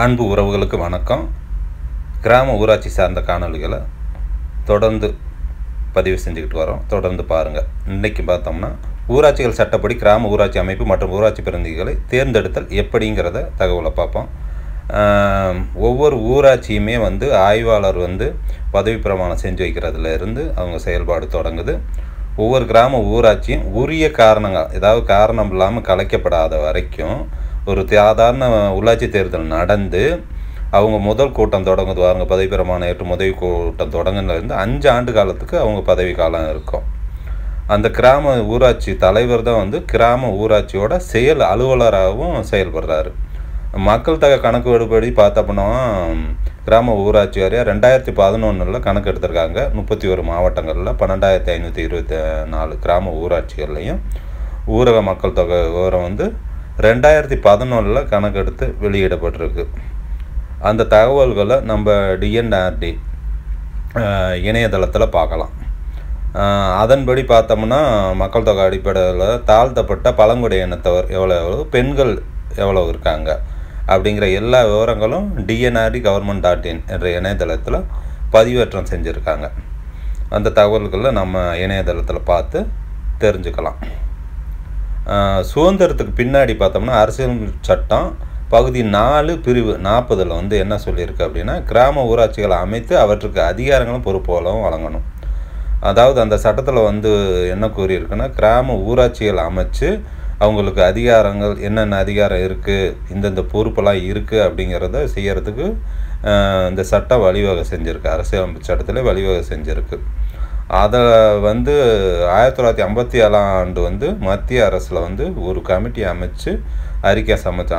அன்பு உறவுகளுக்கு வணக்கம் கிராம ஊராட்சி சார்ந்த காணொளிகளை தொடர்ந்து பதிவு செஞ்சுக்கிட்டு வரோம் தொடர்ந்து பாருங்கள் இன்றைக்கி பார்த்தோம்னா ஊராட்சிகள் சட்டப்படி கிராம ஊராட்சி அமைப்பு மற்றும் ஊராட்சி பிரதிநிதிகளை தேர்ந்தெடுத்தல் எப்படிங்கிறத தகவலை பார்ப்போம் ஆம், ஒவ்வொரு ஊராட்சியுமே வந்து ஆய்வாளர் வந்து பதவி பிரமாணம் செஞ்சு வைக்கிறதுல இருந்து அவங்க செயல்பாடு தொடங்குது ஒவ்வொரு கிராம ஊராட்சியும் உரிய காரணங்கள் ஏதாவது காரணம் இல்லாமல் கலைக்கப்படாத வரைக்கும் ஒரு சாதாரண உள்ளாட்சி தேர்தல் நடந்து அவங்க முதல் கூட்டம் தொடங்குது வாருங்க பதவி பிரமாணம் ஏற்று முதல் கூட்டம் தொடங்குனதுலேருந்து அஞ்சு ஆண்டு காலத்துக்கு அவங்க பதவி காலம் இருக்கும் அந்த கிராம ஊராட்சி தலைவர் தான் வந்து கிராம ஊராட்சியோட செயல் அலுவலராகவும் செயல்படுறாரு மக்கள் தொகை கணக்கு எடுப்படி பார்த்தோம்னா கிராம ஊராட்சி வாரியாக ரெண்டாயிரத்தி பதினொன்றில் கணக்கு எடுத்திருக்காங்க முப்பத்தி ஒரு மாவட்டங்களில் பன்னெண்டாயிரத்தி ஐநூற்றி இருபத்தி நாலு கிராம ஊராட்சிகள்லையும் ஊரக மக்கள் தொகை விவரம் வந்து ரெண்டாயிரத்தி பதினொன்றில் கணக்கெடுத்து வெளியிடப்பட்டிருக்கு அந்த தகவல்களை நம்ம டிஎன்ஆர்டி இணையதளத்தில் பார்க்கலாம் ஆஹ் அதன்படி பார்த்தோம்னா மக்கள் தொகை அடிப்படையில் தாழ்த்தப்பட்ட பழங்குடி இனத்தவர் எவ்வளோ எவ்வளோ பெண்கள் எவ்வளோ இருக்காங்க அப்படிங்கிற எல்லா விவரங்களும் டிஎன்ஆர்டி கவர்மெண்ட் டாட் இன் என்ற இணையதளத்தில் பதிவேற்றம் செஞ்சுருக்காங்க அந்த தகவல்களை நம்ம இணையதளத்தில் பார்த்து தெரிஞ்சுக்கலாம் ஆஹ் சுதந்திரத்துக்கு பின்னாடி பார்த்தோம்னா அரசியல் சட்டம் பகுதி நாலு பிரிவு நாற்பதில் வந்து என்ன சொல்லியிருக்கு அப்படின்னா கிராம ஊராட்சிகளை அமைத்து அவற்றுக்கு அதிகாரங்களும் பொறுப்புகளும் வழங்கணும் அதாவது அந்த சட்டத்தில் வந்து என்ன கூறியிருக்குன்னா கிராம ஊராட்சிகள் அமைச்சு அவங்களுக்கு அதிகாரங்கள் என்னென்ன அதிகாரம் இருக்குது இந்தந்த பொறுப்பெல்லாம் இருக்குது அப்படிங்கிறத செய்யறதுக்கு ஆஹ் இந்த சட்டம் வழிவகை செஞ்சுருக்கு அரசியலமைப்பு சட்டத்தில் வழிவகை செஞ்சுருக்கு அதை வந்து ஆயிரத்தி தொள்ளாயிரத்தி ஐம்பத்தி ஏழாம் ஆண்டு வந்து மத்திய அரசில் வந்து ஒரு கமிட்டி அமைச்சு அறிக்கை சமைச்ச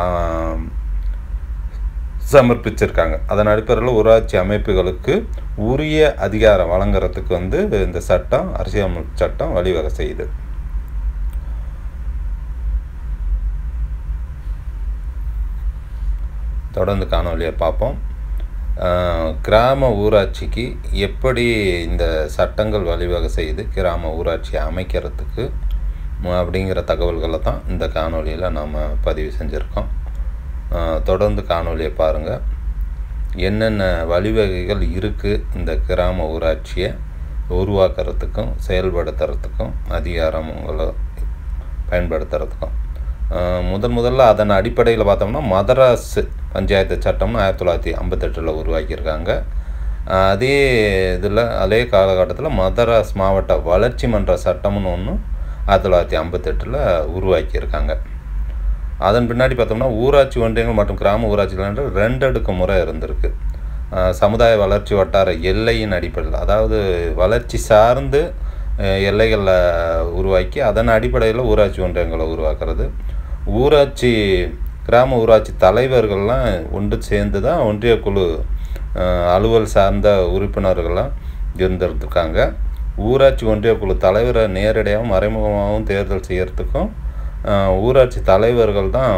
சமர்ப்பிச்சிருக்காங்க அதன் அடிப்படையில் ஊராட்சி அமைப்புகளுக்கு உரிய அதிகாரம் வழங்குறதுக்கு வந்து இந்த சட்டம் அரசியலமைப்பு சட்டம் வழிவகை செய்யுது தொடர்ந்து காணொலியை பார்ப்போம் ஆஹ் கிராம ஊராட்சிக்கு எப்படி இந்த சட்டங்கள் வழிவகை செய்து கிராம ஊராட்சி அமைக்கிறதுக்கு ம- அப்படிங்கிற தகவல்களை தான் இந்த காணொலியில் நாம் பதிவு செஞ்சுருக்கோம் ஆஹ் தொடர்ந்து காணொலியை பாருங்கள் என்னென்ன வழிவகைகள் இருக்குது இந்த கிராம ஊராட்சியை உருவாக்குறதுக்கும் செயல்படுத்துறதுக்கும் அதிகாரங்களை பயன்படுத்துறதுக்கும் ஆஹ் முதன் முதல்ல அதன் அடிப்படையில் பார்த்தோம்னா மதராஸ் பஞ்சாயத்து சட்டம்னு ஆயிரத்தி தொள்ளாயிரத்தி ஐம்பத்தெட்டில் உருவாக்கியிருக்காங்க ஆஹ் அதே இதில் அதே காலகட்டத்தில் மதராஸ் மாவட்ட வளர்ச்சி மன்ற சட்டம்னு ஒன்று ஆயிரத்தி தொள்ளாயிரத்தி ஐம்பத்தெட்டில் உருவாக்கியிருக்காங்க அதன் பின்னாடி பார்த்தோம்னா ஊராட்சி ஒன்றியங்கள் மற்றும் கிராம ஊராட்சிகள் என்று ரெண்டு அடுக்கு முறை இருந்திருக்கு ஆஹ் சமுதாய வளர்ச்சி வட்டார எல்லையின் அடிப்படையில் அதாவது வளர்ச்சி சார்ந்து அஹ், எல்லைகளை உருவாக்கி அதன் அடிப்படையில் ஊராட்சி ஒன்றியங்களை உருவாக்குறது ஊராட்சி கிராம ஊராட்சி தலைவர்கள்லாம் ஒன்று சேர்ந்து தான் ஒன்றிய குழு அஹ், அலுவல் சார்ந்த உறுப்பினர்கள்லாம் இருந்திருக்காங்க ஊராட்சி ஒன்றிய குழு தலைவரை நேரடியாகவும் மறைமுகமாகவும் தேர்தல் செய்யறதுக்கும் அஹ், ஊராட்சி தலைவர்கள் தான்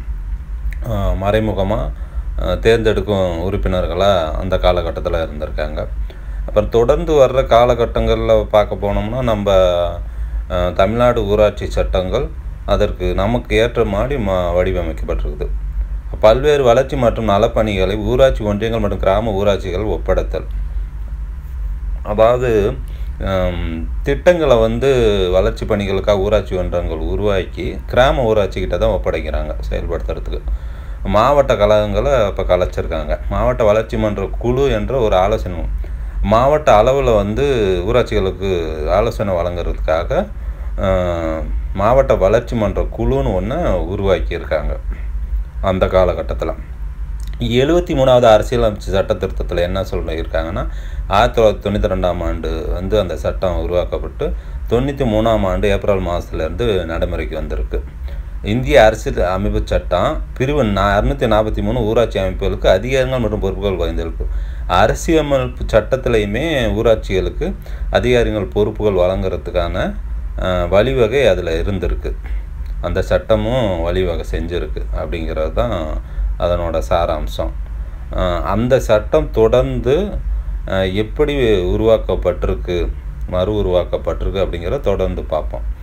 மறைமுகமாக தேர்ந்தெடுக்கும் உறுப்பினர்களாக அந்த காலகட்டத்தில் இருந்திருக்காங்க அப்புறம் தொடர்ந்து வர்ற காலகட்டங்களில் பார்க்க போனோம்னா நம்ம அஹ், தமிழ்நாடு ஊராட்சி சட்டங்கள் அதற்கு நமக்கு ஏற்ற மாதிரி ம வடிவமைக்கப்பட்டிருக்குது பல்வேறு வளர்ச்சி மற்றும் நலப்பணிகளை ஊராட்சி ஒன்றியங்கள் மற்றும் கிராம ஊராட்சிகள் ஒப்படைத்தல் அதாவது ஹம், திட்டங்களை வந்து வளர்ச்சி பணிகளுக்காக ஊராட்சி ஒன்றங்கள் உருவாக்கி கிராம ஊராட்சிக்கிட்ட தான் ஒப்படைக்கிறாங்க செயல்படுத்துறதுக்கு மாவட்ட கழகங்களை இப்போ கலைச்சிருக்காங்க மாவட்ட வளர்ச்சி மன்ற குழு என்ற ஒரு ஆலோசனை மாவட்ட அளவில் வந்து ஊராட்சிகளுக்கு ஆலோசனை வழங்குறதுக்காக அஹ், மாவட்ட வளர்ச்சி மன்ற குழுன்னு ஒன்று உருவாக்கியிருக்காங்க அந்த காலகட்டத்தில் எழுபத்தி மூணாவது அரசியலமைப்பு சட்ட திருத்தத்தில் என்ன சொல்லியிருக்காங்கன்னா ஆயிரத்தி தொள்ளாயிரத்தி தொண்ணூற்றி ரெண்டாம் ஆண்டு வந்து அந்த சட்டம் உருவாக்கப்பட்டு தொண்ணூற்றி மூணாம் ஆண்டு ஏப்ரல் மாதத்துலேருந்து நடைமுறைக்கு வந்திருக்கு இந்திய அரசியல் அமைப்பு சட்டம் பிரிவு நா அறுநூற்றி நாற்பத்தி மூணு ஊராட்சி அமைப்புகளுக்கு அதிகாரங்கள் மற்றும் பொறுப்புகள் வாய்ந்திருக்கு அரசியலமைப்பு சட்டத்திலையுமே ஊராட்சிகளுக்கு அதிகாரிகள் பொறுப்புகள் வழங்குறதுக்கான அஹ், வழிவகை அதில் இருந்திருக்கு அந்த சட்டமும் வழிவகை செஞ்சுருக்கு அப்படிங்கிறது தான் அதனோட சாராம்சம் அஹ் அந்த சட்டம் தொடர்ந்து அஹ் எப்படி உருவாக்கப்பட்டிருக்கு மறு உருவாக்கப்பட்டிருக்கு அப்படிங்கிறத தொடர்ந்து பார்ப்போம்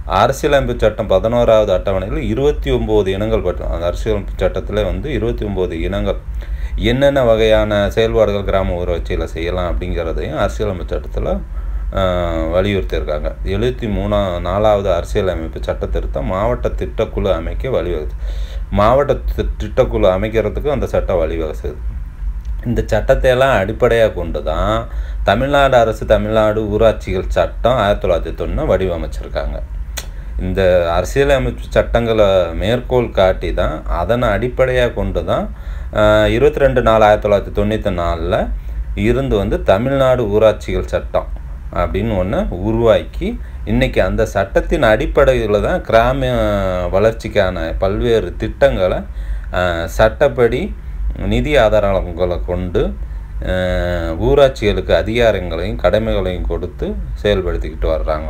அரசியலமைப்பு சட்டம் பதினோராவது அட்டவணையில் இருபத்தி ஒம்பது இனங்கள் பற்றும் அந்த அரசியலமைப்பு சட்டத்தில் வந்து இருபத்தி ஒம்பது இனங்கள் என்னென்ன வகையான செயல்பாடுகள் கிராம ஊராட்சியில் செய்யலாம் அப்படிங்கிறதையும் அரசியலமைப்பு சட்டத்தில் வலியுறுத்தியிருக்காங்க எழுபத்தி மூணா நாலாவது அரசியலமைப்பு சட்ட திருத்தம் மாவட்ட திட்டக்குழு அமைக்க வழிவகுத்து மாவட்ட தி- திட்டக்குழு அமைக்கிறதுக்கு அந்த சட்டம் வழிவகுக்குது இந்த சட்டத்தை எல்லாம் அடிப்படையாக கொண்டு தான் தமிழ்நாடு அரசு தமிழ்நாடு ஊராட்சிகள் சட்டம் ஆயிரத்தி தொள்ளாயிரத்தி தொண்ணூறு வடிவமைச்சிருக்காங்க இந்த அரசியலமைப்பு சட்டங்களை மேற்கோள் காட்டி தான் அதனை அடிப்படையாக கொண்டு தான் இருபத்தி ரெண்டு நாலு ஆயிரத்தி தொள்ளாயிரத்தி தொண்ணூற்றி நாலில் இருந்து வந்து தமிழ்நாடு ஊராட்சிகள் சட்டம் அப்படின்னு ஒன்று உருவாக்கி இன்றைக்கி அந்த சட்டத்தின் அடிப்படையில் தான் கிராம வளர்ச்சிக்கான பல்வேறு திட்டங்களை அஹ், சட்டப்படி நிதி ஆதாரங்களை கொண்டு அஹ், ஊராட்சிகளுக்கு அதிகாரங்களையும் கடமைகளையும் கொடுத்து செயல்படுத்திக்கிட்டு வர்றாங்க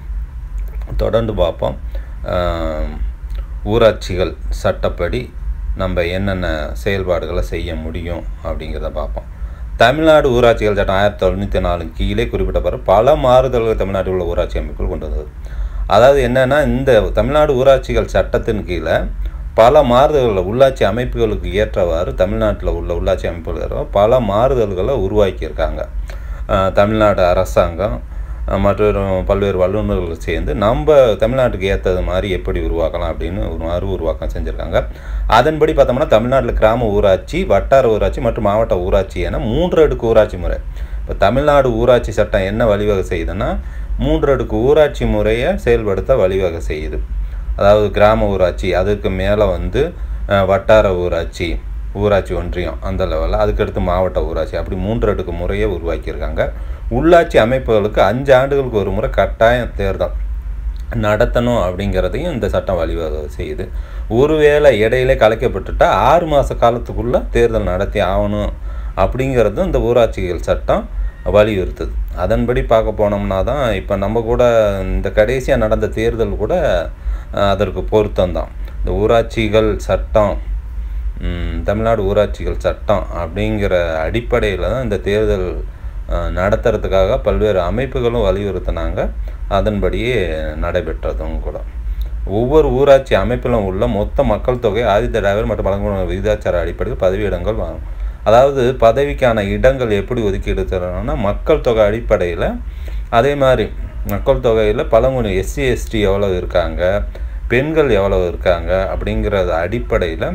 தொடர்ந்து பார்ப்போம் அஹ், ஊராட்சிகள் சட்டப்படி நம்ம என்னென்ன செயல்பாடுகளை செய்ய முடியும் அப்படிங்கிறத பார்ப்போம் தமிழ்நாடு ஊராட்சிகள் சட்டம் ஆயிரத்தி தொண்ணூற்றி நாலு கீழே குறிப்பிட்ட பல மாறுதல்கள் தமிழ்நாட்டில் உள்ள ஊராட்சி அமைப்புகள் கொண்டு வந்தது அதாவது என்னென்னா இந்த தமிழ்நாடு ஊராட்சிகள் சட்டத்தின் கீழே பல மாறுதல்களை உள்ளாட்சி அமைப்புகளுக்கு ஏற்றவாறு தமிழ்நாட்டில் உள்ள உள்ளாட்சி அமைப்புகள் பல மாறுதல்களை உருவாக்கியிருக்காங்க அஹ் தமிழ்நாடு அரசாங்கம் அஹ் மற்றும் பல்வேறு வல்லுநர்கள் சேர்ந்து நம்ம தமிழ்நாட்டுக்கு ஏற்றது மாதிரி எப்படி உருவாக்கலாம் அப்படின்னு ஒரு மறு உருவாக்கம் செஞ்சுருக்காங்க அதன்படி பார்த்தோம்னா தமிழ்நாட்டில் கிராம ஊராட்சி வட்டார ஊராட்சி மற்றும் மாவட்ட ஊராட்சி என மூன்று அடுக்கு ஊராட்சி முறை இப்போ தமிழ்நாடு ஊராட்சி சட்டம் என்ன வழிவகை செய்யுதுன்னா மூன்று அடுக்கு ஊராட்சி முறையை செயல்படுத்த வழிவகை செய்யுது அதாவது கிராம ஊராட்சி அதுக்கு மேலே வந்து அஹ், வட்டார ஊராட்சி ஊராட்சி ஒன்றியம் அந்த லெவலில் அதுக்கடுத்து மாவட்ட ஊராட்சி அப்படி மூன்று அடுக்கு முறையை உருவாக்கியிருக்காங்க உள்ளாட்சி அமைப்புகளுக்கு அஞ்சு ஆண்டுகளுக்கு ஒரு முறை கட்டாயம் தேர்தல் நடத்தணும் அப்படிங்கிறதையும் இந்த சட்டம் வழிவகை செய்யுது ஒருவேளை இடையிலே கலைக்கப்பட்டுட்டா ஆறு மாத காலத்துக்குள்ளே தேர்தல் நடத்தி ஆகணும் அப்படிங்கிறதும் இந்த ஊராட்சிகள் சட்டம் வலியுறுத்துது அதன்படி பார்க்க போனோம்னா தான் இப்போ நம்ம கூட இந்த கடைசியாக நடந்த தேர்தல் கூட அஹ், அதற்கு பொருத்தம்தான் இந்த ஊராட்சிகள் சட்டம் ம், தமிழ்நாடு ஊராட்சிகள் சட்டம் அப்படிங்கிற அடிப்படையில் தான் இந்த தேர்தல் அஹ், நடத்துறதுக்காக பல்வேறு அமைப்புகளும் வலியுறுத்தினாங்க அதன்படியே நடைபெற்றதும் கூட ஒவ்வொரு ஊராட்சி அமைப்பிலும் உள்ள மொத்த மக்கள் தொகை ஆதித்த டிரைவர் மற்றும் வழங்குனர் விகிதாச்சார அடிப்படையில் பதவியிடங்கள் வாங்கும் அதாவது பதவிக்கான இடங்கள் எப்படி ஒதுக்கீடு தரணும்னா மக்கள் தொகை அடிப்படையில் அதே மாதிரி மக்கள் தொகையில் பழங்குடி எஸ்சி எஸ்டி எவ்வளோ இருக்காங்க பெண்கள் எவ்வளோ இருக்காங்க அப்படிங்கிறத அடிப்படையில்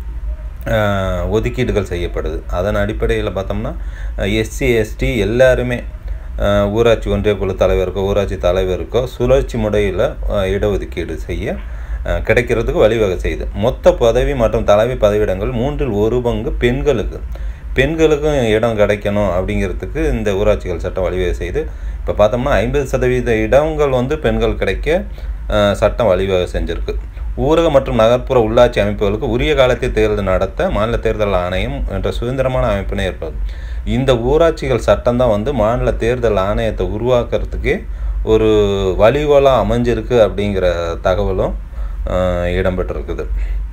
ஆஹ், ஒதுக்கீடுகள் செய்யப்படுது அதன் அடிப்படையில் பார்த்தோம்னா எஸ்சி எஸ்டி எல்லாருமே ஆஹ், ஊராட்சி ஒன்றிய குழு தலைவருக்கோ ஊராட்சி தலைவருக்கோ சுழற்சி முறையில் ஆஹ், இடஒதுக்கீடு செய்ய ஆஹ், கிடைக்கிறதுக்கு வழிவகை செய்யுது மொத்த பதவி மற்றும் தலைமை பதவியிடங்கள் மூன்றில் ஒரு பங்கு பெண்களுக்கு பெண்களுக்கும் இடம் கிடைக்கணும் அப்படிங்கிறதுக்கு இந்த ஊராட்சிகள் சட்டம் வழிவகை செய்து இப்போ பார்த்தோம்னா ஐம்பது சதவீத இடங்கள் வந்து பெண்கள் கிடைக்க ஆஹ், சட்டம் வழிவகை செஞ்சுருக்கு ஊரக மற்றும் நகர்ப்புற உள்ளாட்சி அமைப்புகளுக்கு உரிய காலத்தில் தேர்தல் நடத்த மாநில தேர்தல் ஆணையம் என்ற சுதந்திரமான அமைப்பினை ஏற்பது இந்த ஊராட்சிகள் சட்டம் தான் வந்து மாநில தேர்தல் ஆணையத்தை உருவாக்குறதுக்கே ஒரு வழிகோலாக அமைஞ்சிருக்கு அப்படிங்கிற தகவலும் ஆஹ், இடம்பெற்றிருக்குது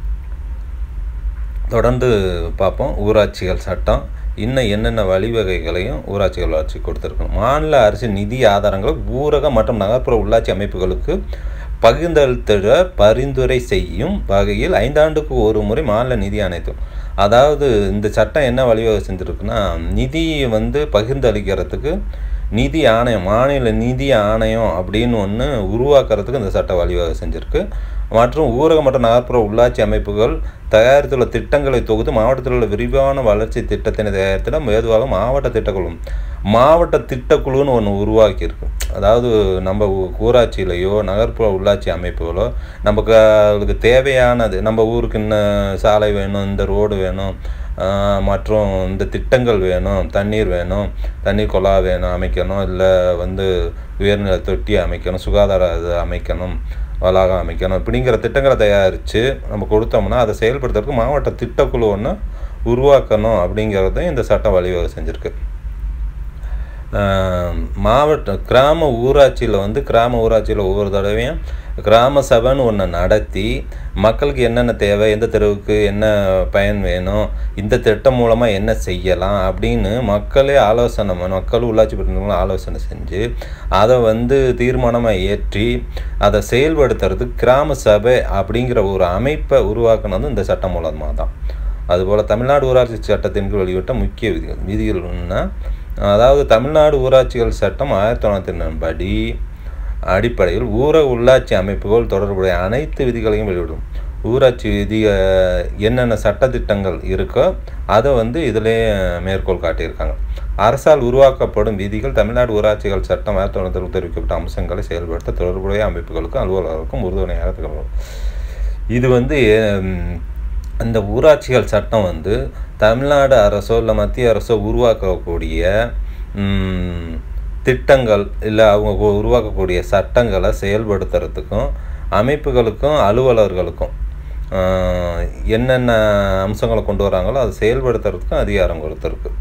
தொடர்ந்து பார்ப்போம் ஊராட்சிகள் சட்டம் இன்னும் என்னென்ன வழிவகைகளையும் ஊராட்சிகள் வளர்ச்சி கொடுத்துருக்கணும் மாநில அரசின் நிதி ஆதாரங்கள் ஊரக மற்றும் நகர்ப்புற உள்ளாட்சி அமைப்புகளுக்கு பகிர்ந்தளித்திட பரிந்துரை செய்யும் வகையில் ஐந்தாண்டுக்கு ஒரு முறை மாநில நிதி ஆணையத்தும் அதாவது இந்த சட்டம் என்ன வழிவகை செஞ்சுருக்குன்னா நிதியை வந்து பகிர்ந்தளிக்கிறதுக்கு நிதி ஆணையம் மாநில நிதி ஆணையம் அப்படின்னு ஒன்று உருவாக்குறதுக்கு இந்த சட்டம் வழிவகை செஞ்சுருக்கு மற்றும் ஊரக மற்றும் நகர்ப்புற உள்ளாட்சி அமைப்புகள் தயாரித்துள்ள திட்டங்களை தொகுத்து மாவட்டத்தில் உள்ள விரிவான வளர்ச்சி திட்டத்தினை தயாரித்திட ஏதுவாக மாவட்ட திட்டக்குழு மாவட்ட திட்டக்குழுன்னு ஒன்று உருவாக்கியிருக்கு அதாவது நம்ம ஊ- ஊராட்சியிலையோ நகர்ப்புற உள்ளாட்சி அமைப்புகளோ நமக்கு அதுக்கு தேவையானது நம்ம ஊருக்கு இன்ன சாலை வேணும் இந்த ரோடு வேணும் ஆஹ் மற்றும் இந்த திட்டங்கள் வேணும் தண்ணீர் வேணும் தண்ணீர் குழா வேணும் அமைக்கணும் இல்லை வந்து உயர்நிலை தொட்டி அமைக்கணும் சுகாதார இது அமைக்கணும் வளாகம் அமைக்கணும் இப்படிங்கிற திட்டங்களை தயாரித்து நம்ம கொடுத்தோம்னா அதை செயல்படுத்துறதுக்கு மாவட்ட திட்டக்குழு ஒன்று உருவாக்கணும் அப்படிங்கிறதையும் இந்த சட்டம் வழிவகை செஞ்சுருக்கு ஆஹ், மாவட்ட கிராம ஊராட்சியில் வந்து கிராம ஊராட்சியில் ஒவ்வொரு தடவையும் கிராம சபைன்னு ஒன்று நடத்தி மக்களுக்கு என்னென்ன தேவை எந்த தெருவுக்கு என்ன பயன் வேணும் இந்த திட்டம் மூலமாக என்ன செய்யலாம் அப்படின்னு மக்களே ஆலோசனை பண்ண- மக்கள் உள்ளாட்சி பிரதிநிதிகளும் ஆலோசனை செஞ்சு அதை வந்து தீர்மானமாக ஏற்றி அதை செயல்படுத்துறதுக்கு கிராம சபை அப்படிங்கிற ஒரு அமைப்பை உருவாக்குனது இந்த சட்டம் மூலமாக தான் அதுபோல் தமிழ்நாடு ஊராட்சி சட்டத்தின் கீழ் வெளியிட்ட முக்கிய விதிகள் விதிகள்னா அதாவது தமிழ்நாடு ஊராட்சிகள் சட்டம் ஆயிரத்தி தொள்ளாயிரத்தி படி அடிப்படையில் ஊரக உள்ளாட்சி அமைப்புகள் தொடர்புடைய அனைத்து விதிகளையும் வெளியிடும் ஊராட்சி விதி அஹ், என்னென்ன சட்டத்திட்டங்கள் இருக்கோ அதை வந்து இதிலே மேற்கோள் காட்டியிருக்காங்க அரசால் உருவாக்கப்படும் விதிகள் தமிழ்நாடு ஊராட்சிகள் சட்டம் ஆயிரத்தி தொள்ளாயிரத்தி தெரிவிக்கப்பட்ட அம்சங்களை செயல்படுத்த தொடர்புடைய அமைப்புகளுக்கும் அலுவலர்களுக்கும் உறுதுணையாக திகழும் இது வந்து ஹம், இந்த ஊராட்சிகள் சட்டம் வந்து தமிழ்நாடு அரசோ இல்லை மத்திய அரசோ உருவாக்கக்கூடிய ம், திட்டங்கள் இல்லை அவங்க உ- உருவாக்கக்கூடிய சட்டங்களை செயல்படுத்துறதுக்கும் அமைப்புகளுக்கும் அலுவலர்களுக்கும் ஆஹ், என்னென்ன அம்சங்களை கொண்டு வராங்களோ அதை செயல்படுத்துறதுக்கும் அதிகாரம் கொடுத்துருக்கு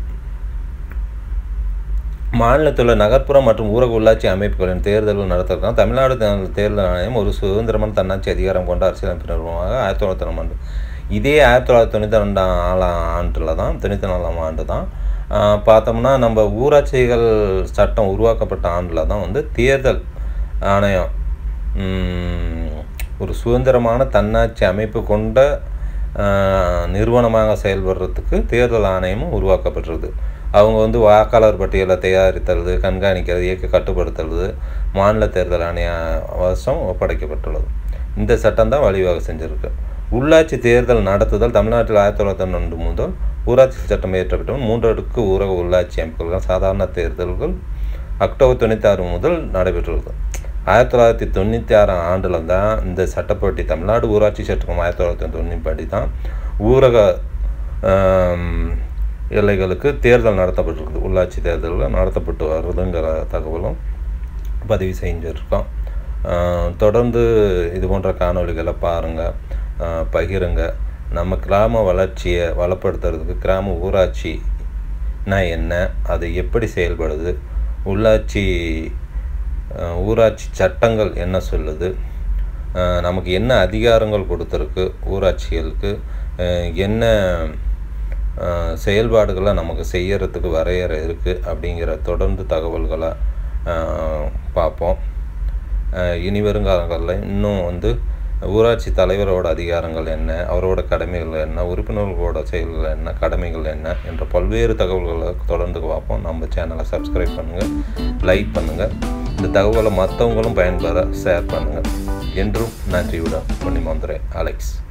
மாநிலத்தில் உள்ள நகர்ப்புற மற்றும் ஊரக உள்ளாட்சி அமைப்புகளின் தேர்தல்கள் நடத்துறதுனா தமிழ்நாடு தே- தேர்தல் ஆணையம் ஒரு சுதந்திரமான தன்னாட்சி அதிகாரம் கொண்ட அரசியலமைப்பு நிறுவனமாக ஆயிரத்தி தொள்ளாயிரத்தி ரெண்டாம் ஆண்டு இதே ஆயிரத்தி தொள்ளாயிரத்தி தொண்ணூற்றி ரெண்டாம் ஆளாம் ஆண்டில் தான் தொண்ணூற்றி நாலாம் ஆண்டு தான் ஆஹ் பார்த்தோம்னா நம்ம ஊராட்சிகள் சட்டம் உருவாக்கப்பட்ட ஆண்டில் தான் வந்து தேர்தல் ஆணையம் உம், ஒரு சுதந்திரமான தன்னாட்சி அமைப்பு கொண்ட ஆஹ், நிறுவனமாக செயல்படுறதுக்கு தேர்தல் ஆணையமும் உருவாக்கப்பட்டிருது அவங்க வந்து வாக்காளர் பட்டியலை தயாரித்தல் கண்காணிக்கிறது இயக்க கட்டுப்படுத்துறது மாநில தேர்தல் ஆணைய வசம் ஒப்படைக்கப்பட்டுள்ளது இந்த சட்டம் தான் வழிவகை செஞ்சிருக்கு உள்ளாட்சி தேர்தல் நடத்துதல் தமிழ்நாட்டில் ஆயிரத்தி தொள்ளாயிரத்தி தொண்ணூறு முதல் ஊராட்சி சட்டம் இயற்றப்பட்ட மூன்று அடுக்கு ஊரக உள்ளாட்சி அமைப்புகள் சாதாரண தேர்தல்கள் அக்டோபர் தொண்ணூற்றி ஆறு முதல் நடைபெற்றுள்ளது ஆயிரத்தி தொள்ளாயிரத்தி தொண்ணூற்றி ஆறாம் ஆண்டில் தான் இந்த சட்டப்படி தமிழ்நாடு ஊராட்சி சட்டம் ஆயிரத்தி தொள்ளாயிரத்தி தொண்ணூற்றி படி தான் ஊரக ஆம், எல்லைகளுக்கு தேர்தல் நடத்தப்பட்டிருக்குது உள்ளாட்சி தேர்தல்கள் நடத்தப்பட்டு வருதுங்கிற தகவலும் பதிவு செஞ்சுருக்கோம் ஆஹ் தொடர்ந்து இது போன்ற காணொளிகளை பாருங்கள் பகிருங்க நம்ம கிராம வளர்ச்சியை வளப்படுத்துறதுக்கு கிராம ஊராட்சினா என்ன அது எப்படி செயல்படுது உள்ளாட்சி ஆஹ் ஊராட்சி சட்டங்கள் என்ன சொல்லுது ஆஹ் நமக்கு என்ன அதிகாரங்கள் கொடுத்துருக்கு ஊராட்சிகளுக்கு ஆஹ் என்ன ஆஹ் செயல்பாடுகளை நமக்கு செய்யறதுக்கு வரையறை இருக்குது அப்படிங்கிற தொடர்ந்து தகவல்களை ஆஹ் பார்ப்போம் ஆஹ் இனி வருங்காலங்களில் இன்னும் வந்து ஊராட்சி தலைவரோட அதிகாரங்கள் என்ன அவரோட கடமைகள் என்ன உறுப்பினர்களோட செயல்கள் என்ன கடமைகள் என்ன என்ற பல்வேறு தகவல்களை தொடர்ந்து பார்ப்போம் நம்ம சேனலை சப்ஸ்கிரைப் பண்ணுங்கள் லைக் பண்ணுங்கள் இந்த தகவலை மற்றவங்களும் பயன்பெற ஷேர் பண்ணுங்கள் என்றும் நன்றியுடன் பொன்னிமந்திரே அலெக்ஸ்